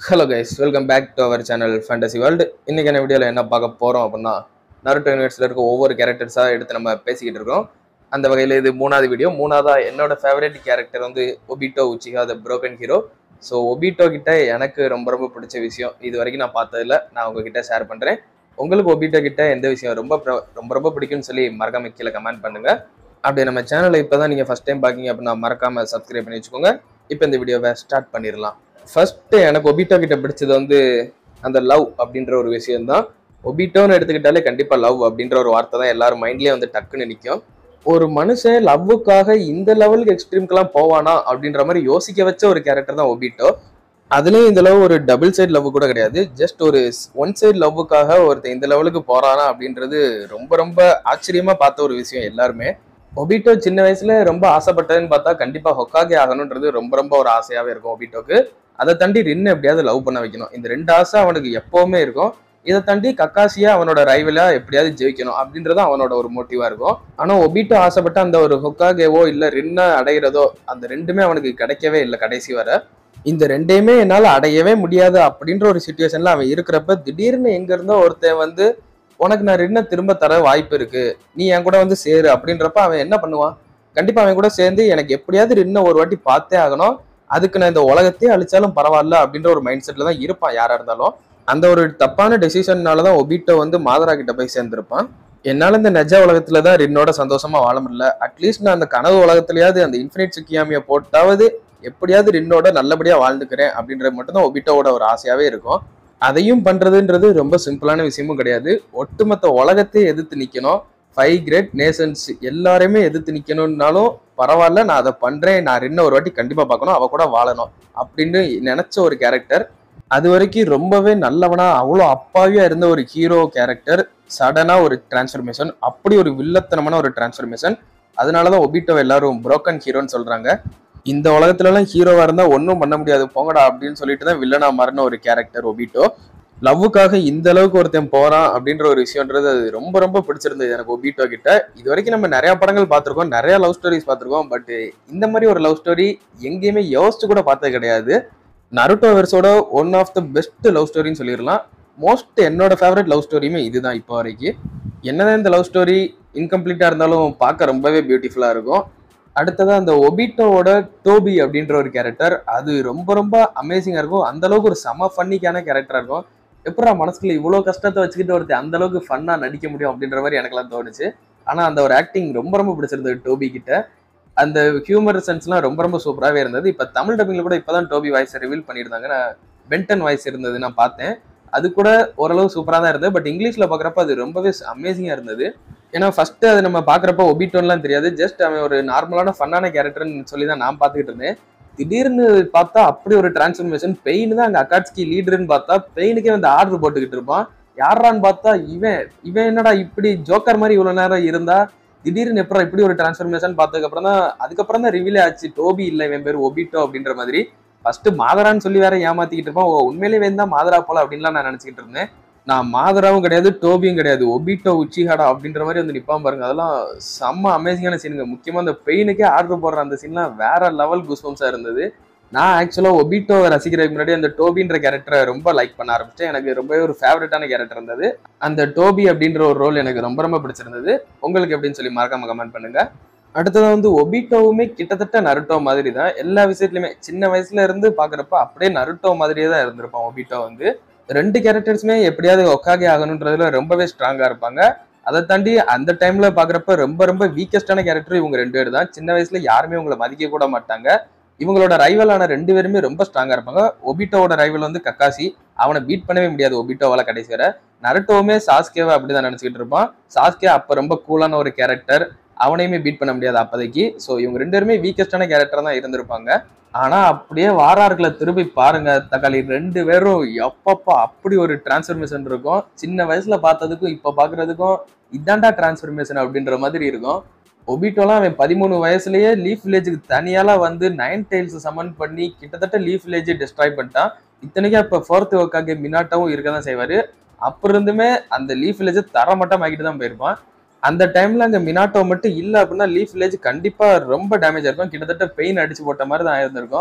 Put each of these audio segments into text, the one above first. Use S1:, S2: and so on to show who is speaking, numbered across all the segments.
S1: hello guys welcome back to our channel fantasy world இன்னைக்கு என்ன வீடியோவில் என்ன பார்க்க போகிறோம் அப்படின்னா நருட்டோ யூனிவர்ஸில் இருக்க ஒவ்வொரு கேரக்டர்ஸாக எடுத்து நம்ம பேசிக்கிட்டு இருக்கோம் அந்த வகையில் இது மூணாவது வீடியோ மூணாவதா என்னோட ஃபேவரட் கேரக்டர் வந்து Obito Uchiha the broken hero so Obito கிட்ட எனக்கு ரொம்ப ரொம்ப பிடிச்ச விஷயம் இது வரைக்கும் நான் பார்த்ததில்ல நான் உங்ககிட்ட ஷேர் பண்ணுறேன் உங்களுக்கு ஒபிட்டோ கிட்ட எந்த விஷயம் ரொம்ப பிர- ரொம்ப ரொம்ப பிடிக்கும்னு சொல்லி மறக்காம கீழே கமெண்ட் பண்ணுங்க அப்படியே நம்ம சேனலை இப்போ தான் நீங்கள் ஃபஸ்ட் டைம் பார்க்கிங்க அப்படின்னா மறக்காம சப்ஸ்கிரைப் பண்ணி வச்சுக்கோங்க இப்போ இந்த வீடியோவை ஸ்டார்ட் பண்ணிடலாம் ஃபர்ஸ்ட் எனக்கு ஒபிட்டோ கிட்ட பிடிச்சது வந்து அந்த லவ் அப்படின்ற ஒரு விஷயம் தான் ஒபிட்டோன்னு எடுத்துக்கிட்டாலே கண்டிப்பா லவ் அப்படின்ற ஒரு வார்த்தை தான் எல்லாரும் மைண்ட்லயே வந்து டக்குன்னு நிற்கும் ஒரு மனுஷன் லவ்வுக்காக இந்த லெவலுக்கு எக்ஸ்ட்ரீம்க்கெல்லாம் போவானா அப்படின்ற மாதிரி யோசிக்க வச்ச ஒரு கேரக்டர் தான் ஒபிட்டோ அதுலயும் இந்த லவ் ஒரு டபுள் சைடு லவ் கூட கிடையாது ஜஸ்ட் ஒரு ஒன் சைடு லவ்வுக்காக ஒருத்தன் இந்த லெவலுக்கு போறானா அப்படின்றது ரொம்ப ரொம்ப ஆச்சரியமா பார்த்த ஒரு விஷயம் எல்லாருமே ஒபிட்டோ சின்ன வயசுல ரொம்ப ஆசைப்பட்டதுன்னு பார்த்தா கண்டிப்பா ஹொக்காகே ஆகணுன்றது ரொம்ப ரொம்ப ஒரு ஆசையாவே இருக்கும் ஒபிட்டோக்கு அதை தாண்டி ரின் எப்படியாவது லவ் பண்ண வைக்கணும் இந்த ரெண்டு ஆசை அவனுக்கு எப்பவுமே இருக்கும் இதை தாண்டி கக்காசியா அவனோட ரைவலா எப்படியாவது ஜெயிக்கணும் அப்படின்றது அவனோட ஒரு மோட்டிவா இருக்கும் ஆனா ஒபிட்டோ ஆசைப்பட்ட அந்த ஒரு ஹொக்காகேவோ இல்ல ரின்ன அடையிறதோ அந்த ரெண்டுமே அவனுக்கு கிடைக்கவே இல்லை கடைசி வரை இந்த ரெண்டையுமே என்னால அடையவே முடியாது அப்படின்ற ஒரு சுச்சுவேஷன்ல அவன் இருக்கிறப்ப திடீர்னு எங்க இருந்தோ ஒருத்தன் வந்து உனக்கு நான் ரின்ன திரும்ப தர வாய்ப்பு இருக்கு நீ என் கூட வந்து சேரு அப்படின்றப்ப அவன் என்ன பண்ணுவான் கண்டிப்பா அவன் கூட சேர்ந்து எனக்கு எப்படியாவது ரின்ன ஒரு வாட்டி பார்த்தே ஆகணும் அதுக்கு நான் இந்த உலகத்தையே அழிச்சாலும் பரவாயில்ல அப்படின்ற ஒரு மைண்ட் செட்ல தான் இருப்பான் யாரா இருந்தாலும் அந்த ஒரு தப்பான டெசிஷன்னால தான் ஒபிட்டோ வந்து மாதரா கிட்ட போய் சேர்ந்திருப்பான் என்னால இந்த நெஜ உலகத்துல தான் ரின்னோட சந்தோஷமா வாழ முடியல அட்லீஸ்ட் நான் அந்த கனவு உலகத்திலயாவது அந்த இன்ஃபினிட் சுக்கியாமிய போட்டாவது எப்படியாவது ரின்னோட நல்லபடியா வாழ்ந்துக்கிறேன் அப்படின்றது மட்டும் தான் ஒபிட்டோவோட ஒரு ஆசையாவே இருக்கும் அதையும் பண்றதுன்றது ரொம்ப சிம்பிளான விஷயமும் கிடையாது ஒட்டுமொத்த உலகத்தையே எதிர்த்து நிக்கணும் ஃபைவ் கிரேட் நேஷன்ஸ் எல்லாரையுமே எதிர்த்து நிக்கணும்னாலும் பரவாயில்ல நான் அதை பண்றேன் நான் ரின்ன ஒரு வாட்டி கண்டிப்பா பார்க்கணும் அவ கூட வாழணும் அப்படின்னு நினைச்ச ஒரு கேரக்டர் அது வரைக்கும் ரொம்பவே நல்லவனா அவ்வளோ அப்பாவியா இருந்த ஒரு ஹீரோ கேரக்டர் சடனா ஒரு டிரான்ஸ்ஃபர்மேஷன் அப்படி ஒரு வில்லத்தனமான ஒரு டிரான்ஸ்ஃபர்மேஷன் அதனாலதான் ஒபிட்டோ எல்லாரும் புரோக்கன் ஹீரோன்னு சொல்றாங்க இந்த உலகத்துல எல்லாம் ஹீரோவா இருந்தா ஒன்றும் பண்ண முடியாது போங்கடா அப்படின்னு சொல்லிட்டு தான் வில்லனா மாறின ஒரு கேரக்டர் ஒபிட்டோ லவ்வுக்காக இந்த அளவுக்கு ஒருத்தன் போறான் அப்படின்ற ஒரு விஷயம்ன்றது அது ரொம்ப ரொம்ப பிடிச்சிருந்தது எனக்கு ஒபிட்டோ கிட்ட இது வரைக்கும் நம்ம நிறைய படங்கள் பார்த்திருக்கோம் நிறைய லவ் ஸ்டோரிஸ் பார்த்திருக்கோம் பட் இந்த மாதிரி ஒரு லவ் ஸ்டோரி எங்கேயுமே யோசிச்சு கூட பார்த்தது கிடையாது நருட்டோ வெர்ஸோட one of the best love ஸ்டோரின்னு சொல்லிடலாம் மோஸ்ட் என்னோட ஃபேவரட் லவ் ஸ்டோரியுமே இதுதான் இப்போ வரைக்கும் என்னதான் இந்த லவ் ஸ்டோரி இன்கம்ப்ளீட்டா இருந்தாலும் பார்க்க ரொம்பவே பியூட்டிஃபுல்லா இருக்கும் அடுத்ததா அந்த ஒபிட்டோவோட டோபி அப்படின்ற ஒரு கேரக்டர் அது ரொம்ப ரொம்ப அமேசிங்கா இருக்கும் அந்த அளவுக்கு ஒரு செம ஃபன்னிக்கான கேரக்டரா இருக்கும் எப்படா மனசுக்குள்ள இவ்வளோ கஷ்டத்தை வச்சுக்கிட்டு ஒருத்தர் அந்த அளவுக்கு ஃபன்னா நடிக்க முடியும் அப்படின்ற மாதிரி எனக்குலாம் தோணுச்சு ஆனா அந்த ஒரு ஆக்டிங் ரொம்ப ரொம்ப பிடிச்சிருந்தது டோபி கிட்ட அந்த ஹியூமர் சென்ஸ்லாம் ரொம்ப ரொம்ப சூப்பராகவே இருந்தது இப்போ தமிழ் டப்பிங்ல கூட இப்போதான் டோபி வாய்ஸ் ரிவீல் பண்ணியிருந்தாங்க நான் பென்டன் வாய்ஸ் இருந்தது நான் பார்த்தேன் அது கூட ஓரளவு சூப்பராக தான் இருந்தது பட் இங்கிலீஷ்ல பார்க்குறப்ப அது ரொம்பவே அமேசிங்காக இருந்தது ஏன்னா ஃபர்ஸ்ட் அது நம்ம பார்க்குறப்ப ஒபிட்டோன்லாம் தெரியாது ஜஸ்ட் அவன் ஒரு நார்மலான ஃபன்னான கேரக்டர்னு சொல்லி தான் நான் பார்த்துக்கிட்டு இருந்தேன் திடீர்னு பார்த்தா அப்படி ஒரு டிரான்ஸ்ஃபர்மேஷன் பெயின் தான் அங்கே அக்காட்ஸ்கி லீடர்னு பார்த்தா பெயினுக்கே வந்து ஆர்டர் போட்டுக்கிட்டு இருப்பான் யாரான்னு பார்த்தா இவன் இவன் என்னடா இப்படி ஜோக்கர் மாதிரி இவ்வளோ நேரம் இருந்தா திடீர்னு எப்பறம் இப்படி ஒரு டிரான்ஸ்ஃபர்மேஷன் பார்த்ததுக்கு அப்புறம் தான் அதுக்கப்புறம் தான் ரிவீல் ஆச்சு டோபி இல்லை இவன் பேர் ஒபிட்டோ அப்படின்ற மாதிரி ஃபர்ஸ்ட் மாதரான்னு சொல்லி வேற ஏமாத்திக்கிட்டு இருப்பான் ஓ உண்மையிலேயே வேணும் தான் மாதரா போல அப்படின்லாம் நான் நினைச்சுக்கிட்டு இருந்தேன் நான் மாதராவும் கிடையாது டோபியும் கிடையாது ஒபிட்டோ உச்சிஹாடா அப்படின்ற மாதிரி வந்து நிப்பான் பாருங்க அதெல்லாம் செம்ம அமேசிங்கான சீனுங்க முக்கியமா அந்த பெயினுக்கே ஆர்டர் போடுற அந்த சீன்லாம் வேற லெவல் குஸ்பம்ஸா இருந்தது நான் ஆக்சுவலா ஒபிட்டோவை ரசிக்கிறதுக்கு முன்னாடி அந்த டோபின்ற கேரக்டரை ரொம்ப லைக் பண்ண ஆரம்பிச்சிட்டேன் எனக்கு ரொம்பவே ஒரு ஃபேவரட்டான கேரக்டர் இருந்தது அந்த டோபி அப்படின்ற ஒரு ரோல் எனக்கு ரொம்ப ரொம்ப பிடிச்சிருந்தது உங்களுக்கு எப்படின்னு சொல்லி மறக்காம கமெண்ட் பண்ணுங்க அடுத்தது வந்து ஒபிட்டோவுமே கிட்டத்தட்ட நருட்டோ மாதிரி தான் எல்லா விஷயத்துலயுமே சின்ன வயசுல இருந்து பாக்குறப்ப அப்படியே நருட்டோ மாதிரியே தான் இருந்திருப்பான் ஒபிட்டோ வந்து ரெண்டு கேரக்டர்ஸுமே எப்படியாவது ஒக்காகே ஆகணுன்றதுல ரொம்பவே ஸ்ட்ராங்கா இருப்பாங்க அதை தாண்டி அந்த டைம்ல பாக்குறப்ப ரொம்ப ரொம்ப வீக்கஸ்டான கேரக்டர் இவங்க ரெண்டு பேர் தான் சின்ன வயசுல யாருமே இவங்களை மதிக்க கூட மாட்டாங்க இவங்களோட ரைவலான ரெண்டு பேருமே ரொம்ப ஸ்ட்ராங்கா இருப்பாங்க ஒபிட்டோவோட ரைவல் வந்து கக்காசி அவனை பீட் பண்ணவே முடியாது ஒபிட்டோவால கடைசி வரை நருட்டோவுமே சாஸ்கேவை அப்படிதான் நினைச்சுக்கிட்டு இருப்பான் சாஸ்கே அப்ப ரொம்ப கூலான ஒரு கேரக்டர் அவனையுமே பீட் பண்ண முடியாது அப்போதைக்கு ஸோ இவங்க ரெண்டு பேருமே வீக்கஸ்டான கேரக்டர் தான் இருந்திருப்பாங்க ஆனா அப்படியே வாரார்களை திரும்பி பாருங்க தக்காளி ரெண்டு பேரும் எப்பப்பா அப்படி ஒரு டிரான்ஸ்ஃபர்மேஷன் இருக்கும் சின்ன வயசுல பார்த்ததுக்கும் இப்ப பாக்குறதுக்கும் இதாண்டா டிரான்ஸ்ஃபர்மேஷன் அப்படின்ற மாதிரி இருக்கும் ஒபிட்டோலாம் அவன் பதிமூணு வயசுலயே லீஃப் வில்லேஜுக்கு தனியால வந்து நைன் டைல்ஸ் சமன் பண்ணி கிட்டத்தட்ட லீஃப் வில்லேஜ் டிஸ்ட்ராய் பண்ணிட்டான் இத்தனைக்கும் இப்ப ஃபோர்த் ஒர்க்காக மினாட்டாவும் இருக்க தான் செய்வாரு அப்ப இருந்துமே அந்த லீஃப் வில்லேஜை தரமட்டம் ஆகிட்டு தான் போயிருப்பான் அந்த டைம்ல அங்க மினாட்டோ மட்டும் இல்ல அப்படின்னா லீஃப் வில்லேஜ் கண்டிப்பா ரொம்ப டேமேஜ் இருக்கும் கிட்டத்தட்ட பெயின் அடிச்சு போட்ட மாதிரி தான் ஆயிருந்திருக்கும்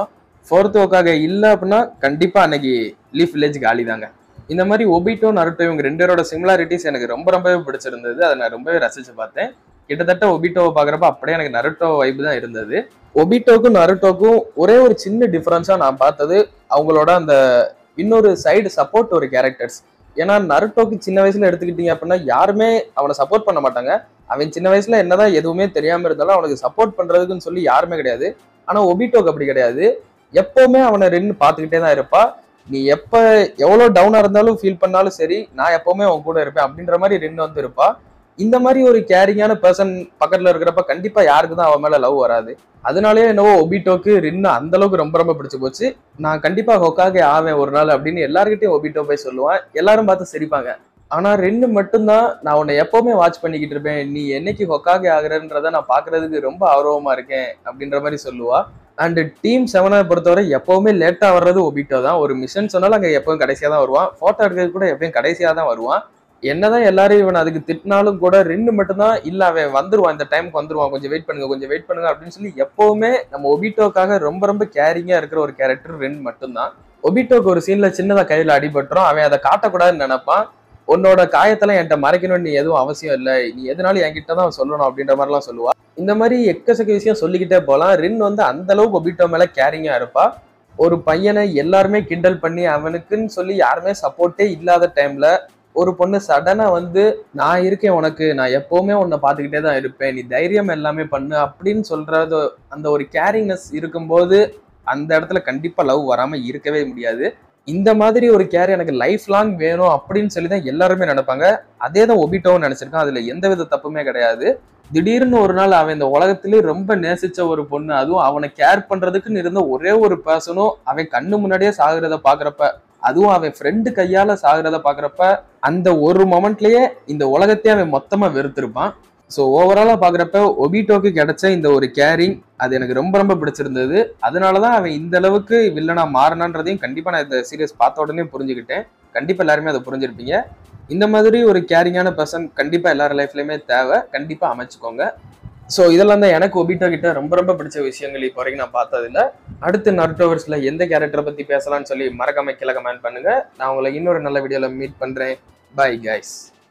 S1: ஃபோர்த் ஓக்காக இல்லை அப்படின்னா கண்டிப்பா அன்னைக்கு லீஃப் வில்லேஜ் காலி தாங்க இந்த மாதிரி ஒபிட்டோ நருட்டோ இவங்க ரெண்டு பேரோட சிமிலாரிட்டிஸ் எனக்கு ரொம்ப ரொம்பவே பிடிச்சிருந்தது அதை நான் ரொம்பவே ரசிச்சு பார்த்தேன் கிட்டத்தட்ட ஒபிட்டோவை பார்க்குறப்ப அப்படியே எனக்கு நருட்டோ வைப்பு தான் இருந்தது ஒபிட்டோக்கும் நருட்டோக்கும் ஒரே ஒரு சின்ன டிஃப்ரென்ஸாக நான் பார்த்தது அவங்களோட அந்த இன்னொரு சைடு சப்போர்ட் ஒரு கேரக்டர்ஸ் ஏன்னா நருட்டோக்கு சின்ன வயசுல எடுத்துக்கிட்டீங்க அப்படின்னா யாருமே அவனை சப்போர்ட் பண்ண மாட்டாங்க அவன் சின்ன வயசுல என்னதான் எதுவுமே தெரியாம இருந்தாலும் அவனுக்கு சப்போர்ட் பண்றதுக்குன்னு சொல்லி யாருமே கிடையாது ஆனா ஒபிட்டோக்கு அப்படி கிடையாது எப்பவுமே அவனை ரெண்டு பார்த்துக்கிட்டே தான் இருப்பா நீ எப்ப எவ்வளவு டவுனா இருந்தாலும் ஃபீல் பண்ணாலும் சரி நான் எப்பவுமே உன் கூட இருப்பேன் அப்படின்ற மாதிரி ரெண்டு வந்து இருப்பா இந்த மாதிரி ஒரு கேரிங்கான பர்சன் பக்கத்துல இருக்கிறப்ப கண்டிப்பா யாருக்கு தான் அவன் மேல லவ் வராது அதனாலேயே என்னவோ ஒபிட்டோக்கு ரின்னு அந்த அளவுக்கு ரொம்ப ரொம்ப பிடிச்சு போச்சு நான் கண்டிப்பா ஹொக்காகே ஆவேன் ஒரு நாள் அப்படின்னு எல்லாருக்கிட்டையும் ஒபிட்டோ போய் சொல்லுவேன் எல்லாரும் பார்த்து சிரிப்பாங்க ஆனா ரெண்டு மட்டும்தான் நான் உன்னை எப்பவுமே வாட்ச் பண்ணிக்கிட்டு இருப்பேன் நீ என்னைக்கு ஹொக்காகே ஆகுறன்றத நான் பாக்குறதுக்கு ரொம்ப ஆர்வமா இருக்கேன் அப்படின்ற மாதிரி சொல்லுவா அண்ட் டீம் செவனை பொறுத்தவரை எப்பவுமே லேட்டா வர்றது ஒபிட்டோ தான் ஒரு மிஷன் சொன்னாலும் அங்க எப்பவும் கடைசியா தான் வருவான் போட்டோ எடுக்கிறது கூட எப்பயும் கடைசியா தான் வருவான் என்னதான் எல்லாரும் இவன் அதுக்கு திட்டினாலும் கூட ரெண்டு மட்டும்தான் இல்ல அவன் வந்துருவான் இந்த டைமுக்கு வந்துருவான் கொஞ்சம் வெயிட் பண்ணுங்க கொஞ்சம் வெயிட் பண்ணுங்க அப்படின்னு சொல்லி எப்பவுமே நம்ம ஒபிட்டோக்காக ரொம்ப ரொம்ப கேரிங்கா இருக்கிற ஒரு கேரக்டர் ரெண்டு மட்டும்தான் ஒபிட்டோக்கு ஒரு சீன்ல சின்னதா கையில அடிபட்டுரும் அவன் அதை காட்டக்கூடாதுன்னு நினைப்பான் உன்னோட காயத்தெல்லாம் என்கிட்ட மறைக்கணும்னு நீ எதுவும் அவசியம் இல்லை நீ எதனாலும் என்கிட்ட தான் சொல்லணும் அப்படின்ற மாதிரிலாம் சொல்லுவா இந்த மாதிரி எக்கச்சக்க விஷயம் சொல்லிக்கிட்டே போகலாம் ரின் வந்து அந்த அளவுக்கு ஒபிட்டோ மேல கேரிங்கா இருப்பா ஒரு பையனை எல்லாருமே கிண்டல் பண்ணி அவனுக்குன்னு சொல்லி யாருமே சப்போர்ட்டே இல்லாத டைம்ல ஒரு பொண்ணு சடனா வந்து நான் இருக்கேன் உனக்கு நான் எப்பவுமே உன்னை பார்த்துக்கிட்டே தான் இருப்பேன் நீ தைரியம் எல்லாமே பண்ணு அப்படின்னு சொல்றது அந்த ஒரு கேரிங்னஸ் இருக்கும்போது அந்த இடத்துல கண்டிப்பா லவ் வராம இருக்கவே முடியாது இந்த மாதிரி ஒரு கேர் எனக்கு லைஃப் லாங் வேணும் அப்படின்னு சொல்லி தான் எல்லாருமே நினைப்பாங்க அதே தான் ஒபிட்டோவும் நினைச்சிருக்கான் அதுல எந்த வித தப்புமே கிடையாது திடீர்னு ஒரு நாள் அவன் இந்த உலகத்திலே ரொம்ப நேசிச்ச ஒரு பொண்ணு அதுவும் அவனை கேர் பண்றதுக்குன்னு இருந்த ஒரே ஒரு பர்சனும் அவன் கண்ணு முன்னாடியே சாகுறத பாக்குறப்ப அதுவும் அவன் ஃப்ரெண்டு கையால சாகுறத பாக்குறப்ப அந்த ஒரு மொமெண்ட்லயே இந்த உலகத்தையே அவன் மொத்தமா வெறுத்திருப்பான் ஸோ ஓவராலா பாக்குறப்ப ஒபிட்டோக்கு கிடைச்ச இந்த ஒரு கேரிங் அது எனக்கு ரொம்ப ரொம்ப பிடிச்சிருந்தது அதனாலதான் அவன் இந்த அளவுக்கு வில்லனா மாறினான்றதையும் கண்டிப்பா நான் இந்த சீரியஸ் பார்த்த உடனே புரிஞ்சுக்கிட்டேன் கண்டிப்பா எல்லாருமே அதை புரிஞ்சிருப்பீங்க இந்த மாதிரி ஒரு கேரிங்கான பர்சன் கண்டிப்பா எல்லார் லைஃப்லயுமே தேவை கண்டிப்பா அமைச்சுக்கோங்க ஸோ இதெல்லாம் தான் எனக்கு ஒபிட்டோ கிட்ட ரொம்ப ரொம்ப பிடிச்ச விஷயங்கள் இப்போ வரைக்கும் நான் பார்த்ததில்ல அடுத்து நர்டோவர்ஸ்ல எந்த கேரக்டரை பத்தி பேசலாம்னு சொல்லி மறக்காம கீழே கமெண்ட் பண்ணுங்க நான் உங்களை இன்னொரு நல்ல வீடியோல மீட் பண்றேன் பை கைஸ்